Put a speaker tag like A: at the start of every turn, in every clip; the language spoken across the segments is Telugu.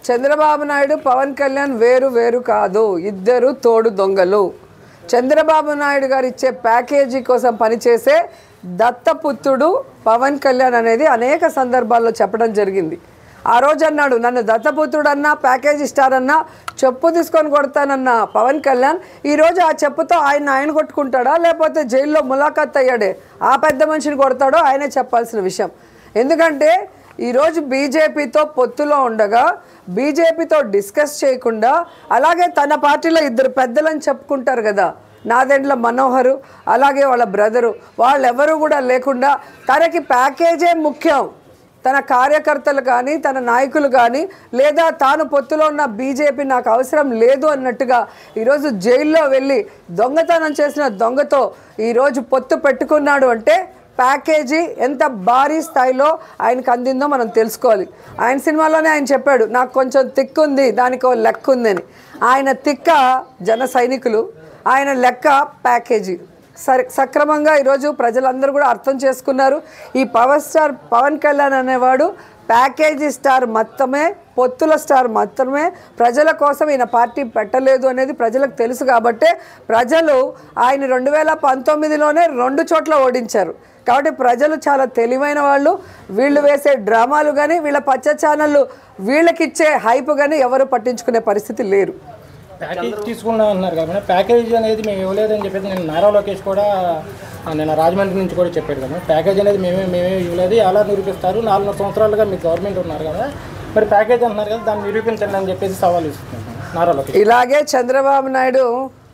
A: చంద్రబాబు నాయుడు పవన్ కళ్యాణ్ వేరు వేరు కాదు ఇద్దరు తోడు దొంగలు చంద్రబాబు నాయుడు గారు ఇచ్చే ప్యాకేజీ కోసం పనిచేసే దత్తపుత్రుడు పవన్ కళ్యాణ్ అనేది అనేక సందర్భాల్లో చెప్పడం జరిగింది ఆ రోజు అన్నాడు నన్ను దత్తపుత్రుడన్నా ప్యాకేజ్ ఇస్తారన్నా చెప్పు తీసుకొని కొడతానన్న పవన్ కళ్యాణ్ ఈరోజు ఆ చెప్పుతో ఆయన ఆయన కొట్టుకుంటాడా లేకపోతే జైల్లో ములాఖాత్ అయ్యాడే ఆ పెద్ద మనిషిని కొడతాడో ఆయనే చెప్పాల్సిన విషయం ఎందుకంటే ఈరోజు బీజేపీతో పొత్తులో ఉండగా బీజేపీతో డిస్కస్ చేయకుండా అలాగే తన పార్టీలో ఇద్దరు పెద్దలని చెప్పుకుంటారు కదా నాదెండ్ల మనోహరు అలాగే వాళ్ళ బ్రదరు వాళ్ళెవరూ కూడా లేకుండా తనకి ప్యాకేజే ముఖ్యం తన కార్యకర్తలు కానీ తన నాయకులు కానీ లేదా తాను పొత్తులో ఉన్న బీజేపీ నాకు అవసరం లేదు అన్నట్టుగా ఈరోజు జైల్లో వెళ్ళి దొంగతనం చేసిన దొంగతో ఈరోజు పొత్తు పెట్టుకున్నాడు అంటే ప్యాకేజీ ఎంత భారీ స్థాయిలో ఆయనకు అందిందో మనం తెలుసుకోవాలి ఆయన సినిమాలోనే ఆయన చెప్పాడు నాకు కొంచెం తిక్కు ఉంది దానికి ఓ లెక్క ఉందని ఆయన తిక్క జన సైనికులు ఆయన లెక్క ప్యాకేజీ సరి సక్రమంగా ఈరోజు ప్రజలందరూ కూడా అర్థం చేసుకున్నారు ఈ పవర్ స్టార్ పవన్ కళ్యాణ్ అనేవాడు ప్యాకేజీ స్టార్ మొత్తమే పొత్తుల స్టార్ మాత్రమే ప్రజల కోసం ఈయన పార్టీ పెట్టలేదు అనేది ప్రజలకు తెలుసు కాబట్టే ప్రజలు ఆయన రెండు వేల పంతొమ్మిదిలోనే రెండు చోట్ల ఓడించారు కాబట్టి ప్రజలు చాలా తెలివైన వాళ్ళు వీళ్ళు వేసే డ్రామాలు కానీ వీళ్ళ పచ్చ ఛానళ్ళు వీళ్ళకిచ్చే హైప్ కానీ ఎవరు పట్టించుకునే పరిస్థితి లేరు
B: ప్యాకేజ్ తీసుకున్నా అన్నారు కాబట్టి ప్యాకేజ్ అనేది మేము ఇవ్వలేదని చెప్పేసి నేను నారా లోకేష్ కూడా ఆ, నేను రాజమండ్రి నుంచి కూడా చెప్పాడు కదా ప్యాకేజ్ అనేది మేమే మేమే ఇవ్వలేదు అలా నిరూపిస్తారు నాలుగున్నర సంవత్సరాలుగా మీ గవర్నమెంట్ ఉన్నారు కదా మరి ప్యాకేజ్ అంటున్నారు కదా దాన్ని నిరూపించండి అని చెప్పేసి సవాల్ ఇస్తున్నాను నారా లోకేష్
A: ఇలాగే చంద్రబాబు నాయుడు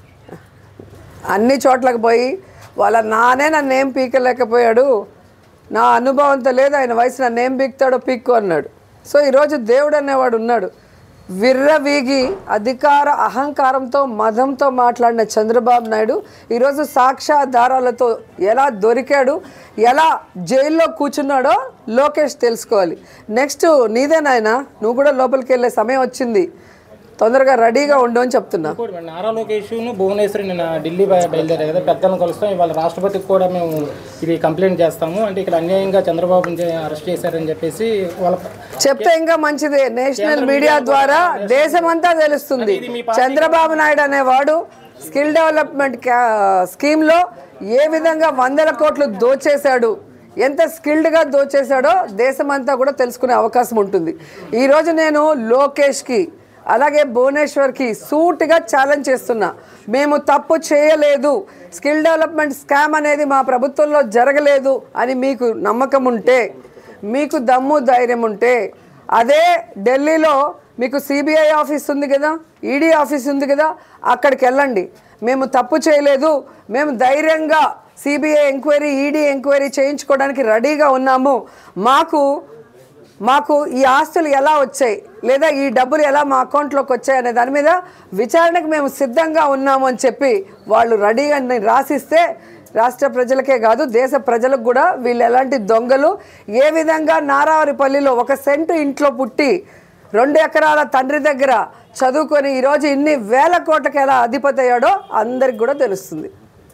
A: అన్ని చోట్లకు పోయి వాళ్ళ నానే నన్ను ఏం పీకలేకపోయాడు నా అనుభవంతో లేదు ఆయన వయసు నన్ను ఏం పీకుతాడో పీక్కు అన్నాడు సో ఈరోజు దేవుడు అనేవాడు ఉన్నాడు విర్రవీగి అధికార అహంకారంతో మదంతో మాట్లాడిన చంద్రబాబు నాయుడు ఈరోజు సాక్ష్యాధారాలతో ఎలా దొరికాడు ఎలా జైల్లో కూర్చున్నాడో లోకేష్ తెలుసుకోవాలి నెక్స్ట్ నీదే నాయన నువ్వు కూడా లోపలికి వెళ్ళే సమయం వచ్చింది తొందరగా రెడీగా ఉండు అని చెప్తున్నా
B: ఇంకోటి మరి నారా లోకేష్ను భువనేశ్వరి నిన్న ఢిల్లీ బయ- బయలుదేరారు కదా పెద్దలను కలుస్తాం ఇవాళ రాష్ట్రపతికి కూడా మేము ఇది కంప్లైంట్ చేస్తాము అంటే ఇక్కడ అన్యాయంగా చంద్రబాబుని అరెస్ట్ చేశారని చెప్పేసి వాళ్ళ
A: చెప్తే ఇంకా మంచిదే నేషనల్ మీడియా ద్వారా దేశమంతా తెలుస్తుంది చంద్రబాబు నాయుడు అనేవాడు స్కిల్ డెవలప్మెంట్ క్యా- స్కీమ్లో ఏ విధంగా వందల కోట్లు దోచేశాడు ఎంత స్కిల్డ్గా దోచేశాడో దేశమంతా కూడా తెలుసుకునే అవకాశం ఉంటుంది ఈరోజు నేను లోకేష్కి అలాగే భువనేశ్వర్కి సూటిగా ఛాలెంజ్ చేస్తున్నా మేము తప్పు చేయలేదు స్కిల్ డెవలప్మెంట్ స్కామ్ అనేది మా ప్రభుత్వంలో జరగలేదు అని మీకు నమ్మకం ఉంటే మీకు దమ్ము ధైర్యం ఉంటే అదే ఢిల్లీలో మీకు సిబిఐ ఆఫీస్ ఉంది కదా ఈడీ ఆఫీస్ ఉంది కదా అక్కడికి వెళ్ళండి మేము తప్పు చేయలేదు మేము ధైర్యంగా సిబిఐ ఎంక్వైరీ ఈడీ ఎంక్వైరీ చేయించుకోవడానికి రెడీగా ఉన్నాము మాకు మాకు ఈ ఆస్తులు ఎలా వచ్చాయి లేదా ఈ డబ్బులు ఎలా మా అకౌంట్లోకి వచ్చాయి అనే దాని మీద విచారణకు మేము సిద్ధంగా ఉన్నాము అని చెప్పి వాళ్ళు రెడీగా రాసిస్తే రాష్ట్ర ప్రజలకే కాదు దేశ ప్రజలకు కూడా వీళ్ళు ఎలాంటి దొంగలు ఏ విధంగా నారావరిపల్లిలో ఒక సెంటు ఇంట్లో పుట్టి రెండు ఎకరాల తండ్రి దగ్గర చదువుకొని ఈరోజు ఇన్ని వేల కోట్లకి ఎలా అధిపతి అయ్యాడో అందరికి కూడా తెలుస్తుంది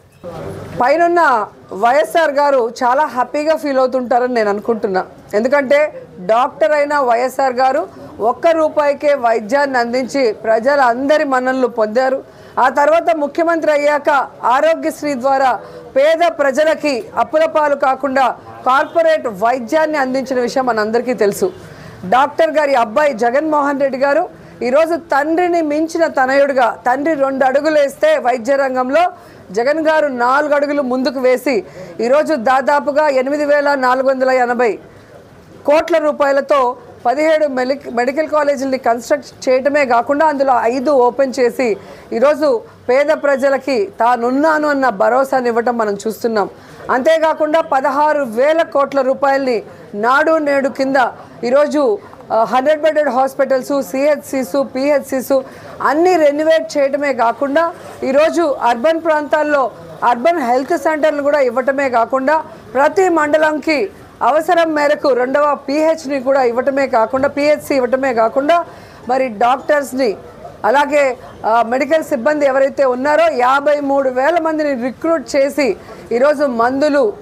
A: పైనున్న వైఎస్ఆర్ గారు చాలా హ్యాపీగా ఫీల్ అవుతుంటారని నేను అనుకుంటున్నా ఎందుకంటే డాక్టర్ అయిన వైఎస్ఆర్ గారు ఒక్క రూపాయికే వైద్యాన్ని అందించి ప్రజలందరి మన్ననలు పొందారు ఆ తర్వాత ముఖ్యమంత్రి అయ్యాక ఆరోగ్యశ్రీ ద్వారా పేద ప్రజలకి అప్పుల పాలు కాకుండా కార్పొరేట్ వైద్యాన్ని అందించిన విషయం మనందరికీ తెలుసు డాక్టర్ గారి అబ్బాయి జగన్మోహన్ రెడ్డి గారు ఈరోజు తండ్రిని మించిన తనయుడిగా తండ్రి రెండు అడుగులు వేస్తే వైద్య రంగంలో జగన్ గారు నాలుగు అడుగులు ముందుకు వేసి ఈరోజు దాదాపుగా ఎనిమిది వేల నాలుగు వందల ఎనభై కోట్ల రూపాయలతో పదిహేడు మెలిక్ మెడికల్ కాలేజీలని కన్స్ట్రక్ట్ చేయటమే కాకుండా అందులో ఐదు ఓపెన్ చేసి ఈరోజు పేద ప్రజలకి తానున్నాను అన్న భరోసాని ఇవ్వటం మనం చూస్తున్నాం అంతేకాకుండా పదహారు వేల కోట్ల రూపాయల్ని నాడు నేడు కింద ఈరోజు హండ్రెడ్ బెడెడ్ హాస్పిటల్స్ సిహెచ్సిస్ పిహెచ్సిస్ అన్నీ రెన్యువేట్ చేయడమే కాకుండా ఈరోజు అర్బన్ ప్రాంతాల్లో అర్బన్ హెల్త్ సెంటర్లు కూడా ఇవ్వటమే కాకుండా ప్రతి మండలంకి అవసరం మేరకు రెండవ పిహెచ్ని కూడా ఇవ్వటమే కాకుండా పిహెచ్సి ఇవ్వటమే కాకుండా మరి డాక్టర్స్ని అలాగే ఆ, మెడికల్ సిబ్బంది ఎవరైతే ఉన్నారో యాభై మూడు వేల మందిని రిక్రూట్ చేసి ఈరోజు మందులు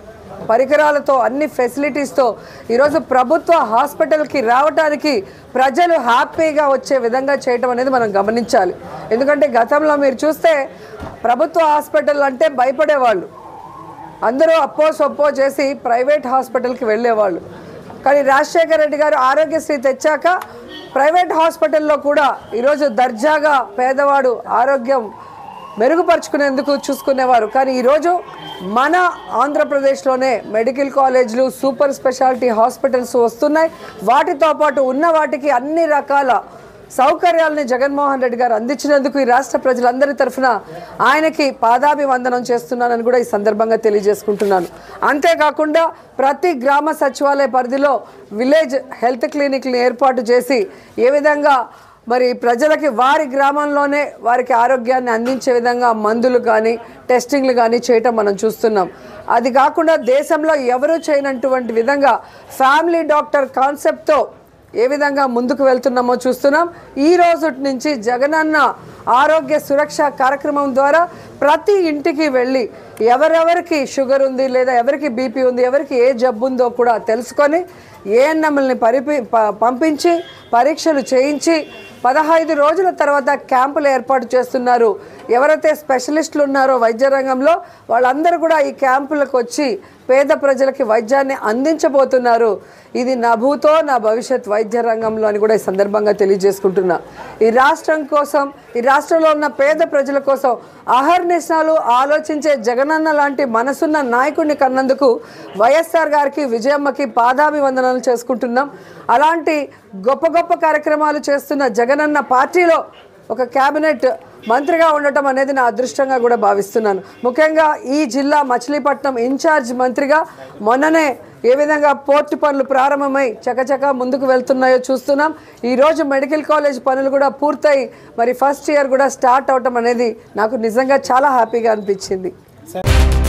A: పరికరాలతో అన్ని ఫెసిలిటీస్తో ఈరోజు ప్రభుత్వ హాస్పిటల్కి రావడానికి ప్రజలు హ్యాపీగా వచ్చే విధంగా చేయటం అనేది మనం గమనించాలి ఎందుకంటే గతంలో మీరు చూస్తే ప్రభుత్వ హాస్పిటల్ అంటే భయపడేవాళ్ళు అందరూ అప్పో సొప్పో చేసి ప్రైవేట్ హాస్పిటల్కి వెళ్ళేవాళ్ళు కానీ రాజశేఖర రెడ్డి గారు ఆరోగ్యశ్రీ తెచ్చాక ప్రైవేట్ హాస్పిటల్లో కూడా ఈరోజు దర్జాగా పేదవాడు ఆరోగ్యం మెరుగుపరుచుకునేందుకు చూసుకునేవారు కానీ ఈరోజు మన ఆంధ్రప్రదేశ్లోనే మెడికల్ కాలేజీలు సూపర్ స్పెషాలిటీ హాస్పిటల్స్ వస్తున్నాయి వాటితో పాటు ఉన్న వాటికి అన్ని రకాల సౌకర్యాలని జగన్మోహన్ రెడ్డి గారు అందించినందుకు ఈ రాష్ట్ర ప్రజలందరి తరఫున ఆయనకి పాదాభివందనం చేస్తున్నానని కూడా ఈ సందర్భంగా తెలియజేసుకుంటున్నాను అంతేకాకుండా ప్రతి గ్రామ సచివాలయ పరిధిలో విలేజ్ హెల్త్ క్లినిక్ని ఏర్పాటు చేసి ఏ విధంగా మరి ప్రజలకి వారి గ్రామంలోనే వారికి ఆరోగ్యాన్ని అందించే విధంగా మందులు కానీ టెస్టింగ్లు కానీ చేయటం మనం చూస్తున్నాం అది కాకుండా దేశంలో ఎవరూ చేయనటువంటి విధంగా ఫ్యామిలీ డాక్టర్ కాన్సెప్ట్తో ఏ విధంగా ముందుకు వెళ్తున్నామో చూస్తున్నాం ఈ రోజు నుంచి జగనన్న ఆరోగ్య సురక్ష కార్యక్రమం ద్వారా ప్రతి ఇంటికి వెళ్ళి ఎవరెవరికి షుగర్ ఉంది లేదా ఎవరికి బీపీ ఉంది ఎవరికి ఏ జబ్బు ఉందో కూడా తెలుసుకొని ఏఎన్ఎంఎల్ని పరిపి ప- పంపించి పరీక్షలు చేయించి పదహైదు రోజుల తర్వాత క్యాంపులు ఏర్పాటు చేస్తున్నారు ఎవరైతే స్పెషలిస్టులు ఉన్నారో వైద్య రంగంలో వాళ్ళందరూ కూడా ఈ క్యాంపులకు వచ్చి పేద ప్రజలకి వైద్యాన్ని అందించబోతున్నారు ఇది నా భూతో నా భవిష్యత్ వైద్య రంగంలో అని కూడా ఈ సందర్భంగా తెలియజేసుకుంటున్నా ఈ రాష్ట్రం కోసం ఈ రాష్ట్రంలో ఉన్న పేద ప్రజల కోసం అహర్నిశలు ఆలోచించే జగనన్న లాంటి మనసున్న నాయకుడిని కన్నందుకు వైఎస్ఆర్ గారికి విజయమ్మకి పాదాభివందనాలు చేసుకుంటున్నాం అలాంటి గొప్ప గొప్ప కార్యక్రమాలు చేస్తున్న జగనన్న పార్టీలో ఒక క్యాబినెట్ మంత్రిగా ఉండటం అనేది నా అదృష్టంగా కూడా భావిస్తున్నాను ముఖ్యంగా ఈ జిల్లా మచిలీపట్నం ఇన్ఛార్జ్ మంత్రిగా మొన్ననే ఏ విధంగా పోర్టు పనులు ప్రారంభమై చకచక ముందుకు వెళ్తున్నాయో చూస్తున్నాం ఈరోజు మెడికల్ కాలేజ్ పనులు కూడా పూర్తయి మరి ఫస్ట్ ఇయర్ కూడా స్టార్ట్ అవటం అనేది నాకు నిజంగా చాలా హ్యాపీగా అనిపించింది
B: సార్